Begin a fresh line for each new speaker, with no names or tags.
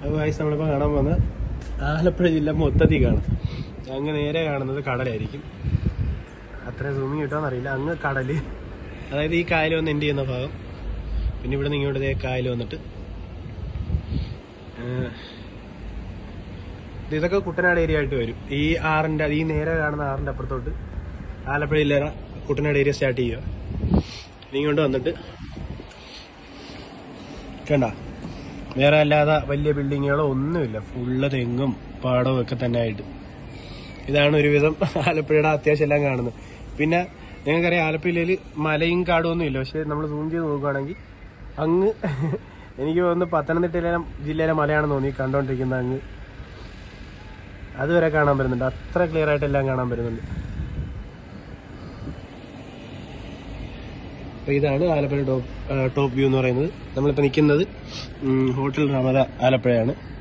അപ്പോൾ വയസ്സ് നമ്മളിപ്പോൾ കാണാൻ പോകുന്നത് ആലപ്പുഴ ജില്ല മൊത്തത്തിൽ കാണും അങ്ങ് നേരെ കാണുന്നത് കടലായിരിക്കും അത്ര സൂമിങ് കിട്ടുമെന്നറിയില്ല അങ്ങ് കടല് അതായത് ഈ കായൽ വന്ന് എൻഡ് ചെയ്യുന്ന ഭാഗം പിന്നെ ഇവിടെ നിന്ന് ഇങ്ങോട്ട് ദേ കായൽ വന്നിട്ട് ഏഹ്, ഇത് ഇതൊക്കെ കുട്ടനാട് ഏരിയ ആയിട്ട് വരും ഈ ആറിന്റെ ഈ നേരെ കാണുന്ന ആറിന്റെ അപ്പുറത്തോട്ട് ആലപ്പുഴ ജില്ല കുട്ടനാട് ഏരിയ സ്റ്റാർട്ട് ചെയ്യുക ഇനി ഇങ്ങോട്ട് വന്നിട്ട് കണ്ട വേറെ അല്ലാതെ വലിയ ബിൽഡിങ്ങുകളോ ഒന്നുമില്ല ഫുള്ള് തെങ്ങും പാടവും ഒക്കെ തന്നെ ആയിട്ട് ഇതാണ് ഒരുവിധം ആലപ്പുഴയുടെ അത്യാവശ്യം എല്ലാം കാണുന്നത് പിന്നെ നിങ്ങൾക്കറിയാം ആലപ്പുഴ ജില്ലയിൽ മലയും കാടും ഒന്നും ഇല്ല പക്ഷെ നമ്മൾ സൂം ചെയ്ത് നോക്കുകയാണെങ്കിൽ അങ്ങ് എനിക്ക് തോന്നുന്നു പത്തനംതിട്ടയിലെ ജില്ലയിലെ മലയാണെന്ന് തോന്നി കണ്ടോണ്ടിരിക്കുന്ന അങ്ങ് അതുവരെ കാണാൻ പറ്റുന്നുണ്ട് അത്ര ക്ലിയർ ആയിട്ട് എല്ലാം കാണാൻ പറ്റുന്നുണ്ട് അപ്പൊ ഇതാണ് ആലപ്പുഴ ടോപ്പ് ടോപ്പ് വ്യൂ എന്ന് പറയുന്നത് നമ്മളിപ്പോ നിൽക്കുന്നത് ഉം, ഹോട്ടൽ റമദ ആലപ്പുഴയാണ്